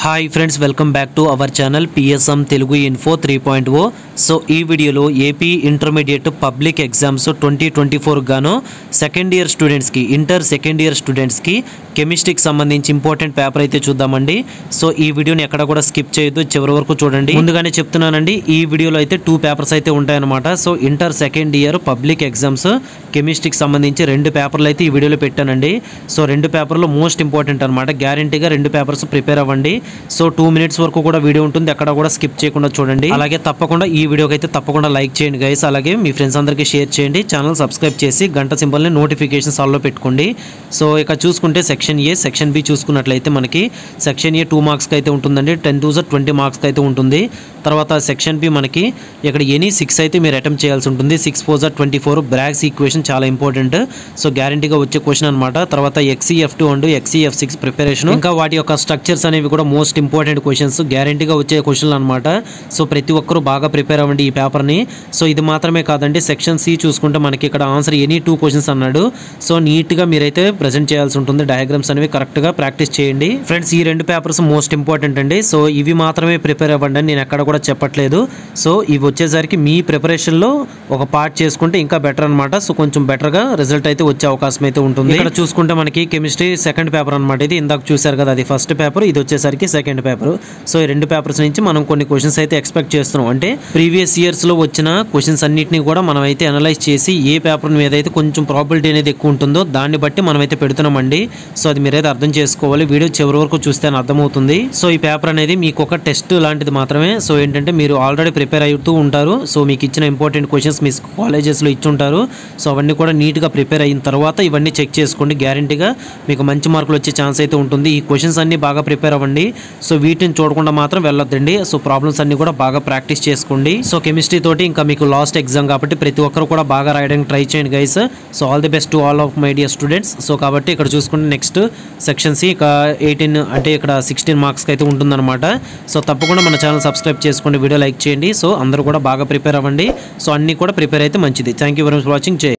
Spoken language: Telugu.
hi friends welcome back to our channel PSM Telugu info three point O so ఈ వీడియోలో AP intermediate public exams twenty twenty four గాను సెకండ్ ఇయర్ స్టూడెంట్స్కి ఇంటర్ సెకండ్ ఇయర్ స్టూడెంట్స్కి కెమిస్ట్రీకి సంబంధించి ఇంపార్టెంట్ పేపర్ అయితే చూద్దామండి సో ఈ వీడియోని ఎక్కడ కూడా స్కిప్ చేయొద్దు చివరి వరకు చూడండి ముందుగానే చెప్తున్నానండి ఈ వీడియోలో అయితే టూ పేపర్స్ అయితే ఉంటాయన్నమాట so inter second year public exams కెమిస్ట్రీకి సంబంధించి రెండు పేపర్లు అయితే ఈ వీడియోలో పెట్టానండి సో రెండు పేపర్లు మోస్ట్ ఇంపార్టెంట్ అనమాట గ్యారంటీగా రెండు పేపర్స్ ప్రిపేర్ అవ్వండి సో టూ మినిట్స్ వరకు కూడా వీడియో ఉంటుంది ఎక్కడ కూడా స్కిప్ చేయకుండా చూడండి అలాగే తప్పకుండా ఈ వీడియోకి అయితే తప్పకుండా లైక్ చేయండి గైస్ అలాగే మీ ఫ్రెండ్స్ అందరికీ షేర్ చేయండి ఛానల్ సబ్స్క్రైబ్ చేసి గంట సింబల్ని నోటిఫికేషన్స్ ఆల్లో పెట్టుకోండి సో ఇక చూసుకుంటే సెక్షన్ ఏ సెక్షన్ బి చూసుకున్నట్లయితే మనకి సెక్షన్ ఏ టూ మార్క్స్కి అయితే ఉంటుందండి టెన్ థౌసండ్ ట్వంటీ మార్క్స్కి అయితే ఉంటుంది తర్వాత సెక్షన్ బి మనకి ఇక్కడ ఎనీ సిక్స్ అయితే మీరు అటెంప్ట్ చేయాల్సి ఉంటుంది six four twenty four Bragg's equation చాలా ఇంపార్టెంట్ సో గ్యారంటీగా వచ్చే క్వశ్చన్ అనమాట తర్వాత XeF two and XeF six preparation ఇంకా వాటి యొక్క స్ట్రక్చర్స్ అనేవి కూడా మోస్ట్ ఇంపార్టెంట్ క్వశ్చన్స్ గ్యారంటీగా వచ్చే క్వశ్చన్లు అనమాట సో ప్రతి ఒక్కరూ బాగా ప్రిపేర్ అవ్వండి ఈ పేపర్ని సో ఇది మాత్రమే కాదండి సెక్షన్ సి చూసుకుంటే మనకి ఇక్కడ ఆన్సర్ ఎనీ టూ క్వశ్చన్స్ అన్నాడు సో నీట్గా మీరైతే ప్రజెంట్ చేయాల్సి ఉంటుంది డయాగ్రామ్స్ అనేవి కరెక్ట్గా ప్రాక్టీస్ చేయండి ఫ్రెండ్స్ ఈ రెండు పేపర్స్ మోస్ట్ ఇంపార్టెంట్ అండి సో ఇవి మాత్రమే ప్రిపేర్ అవ్వండి అని నేను ఎక్కడ కూడా చెప్పట్లేదు సో ఇవి వచ్చేసరికి మీ ప్రిపరేషన్లో ఒక పార్ట్ చేసుకుంటే ఇంకా బెటర్ అనమాట సో కొంచెం బెటర్గా రిజల్ట్ అయితే వచ్చే అవకాశం అయితే ఉంటుంది ఇక్కడ చూసుకుంటే మనకి కెమిస్ట్రీ సెకండ్ పేపర్ అనమాట ఇది ఇందాక చూశారు కదా అది ఫస్ట్ పేపర్ ఇది వచ్చేసరికి సెకండ్ పేపర్ సో ఈ రెండు పేపర్స్ నుంచి మనం కొన్ని క్వశ్చన్స్ అయితే ఎక్స్పెక్ట్ చేస్తున్నాం అంటే ప్రీవియస్ ఇయర్స్లో వచ్చిన క్వశ్చన్స్ అన్నిటిని కూడా మనం అయితే అనలైజ్ చేసి ఏ పేపర్ మీద అయితే కొంచెం ప్రాబిలిటీ అనేది ఎక్కువ ఉంటుందో దాన్ని బట్టి మనం అయితే పెడుతున్నామండి సో అది మీరైతే అర్థం చేసుకోవాలి వీడియో చివరి వరకు చూస్తే అర్థమవుతుంది సో ఈ పేపర్ అనేది మీకు ఒక టెస్ట్ లాంటిది మాత్రమే సో ఏంటంటే మీరు ఆల్రెడీ ప్రిపేర్ అవుతూ ఉంటారు సో మీకు ఇచ్చిన ఇంపార్టెంట్ క్వశ్చన్స్ మీ కాలేజెస్లో ఇచ్చి ఉంటారు సో అవన్నీ కూడా నీట్గా ప్రిపేర్ అయిన తర్వాత ఇవన్నీ చెక్ చేసుకోండి గ్యారంటీగా మీకు మంచి మార్కులు వచ్చే ఛాన్స్ అయితే ఉంటుంది ఈ క్వశ్చన్స్ అన్ని బాగా ప్రిపేర్ అవ్వండి సో వీటిని చూడకుండా మాత్రం వెళ్ళొద్దండి సో ప్రాబ్లమ్స్ అన్ని కూడా బాగా ప్రాక్టీస్ చేసుకోండి సో కెమిస్ట్రీ తోటి ఇంకా మీకు లాస్ట్ ఎగ్జామ్ కాబట్టి ప్రతి ఒక్కరు కూడా బాగా రాయడానికి ట్రై చేయండి guys so all the best to all of my dear students so కాబట్టి ఇక్కడ చూసుకుంటే నెక్స్ట్ సెక్షన్ సి ఇక ఎయిటీన్ అంటే ఇక్కడ సిక్స్టీన్ మార్క్స్కి అయితే ఉంటుందన్నమాట సో తప్పకుండా మన ఛానల్ సబ్స్క్రైబ్ చేసుకోండి వీడియో లైక్ చేయండి సో అందరూ కూడా బాగా ప్రిపేర్ అవ్వండి సో అన్నీ కూడా ప్రిపేర్ అయితే మంచిది thank you very much watching జై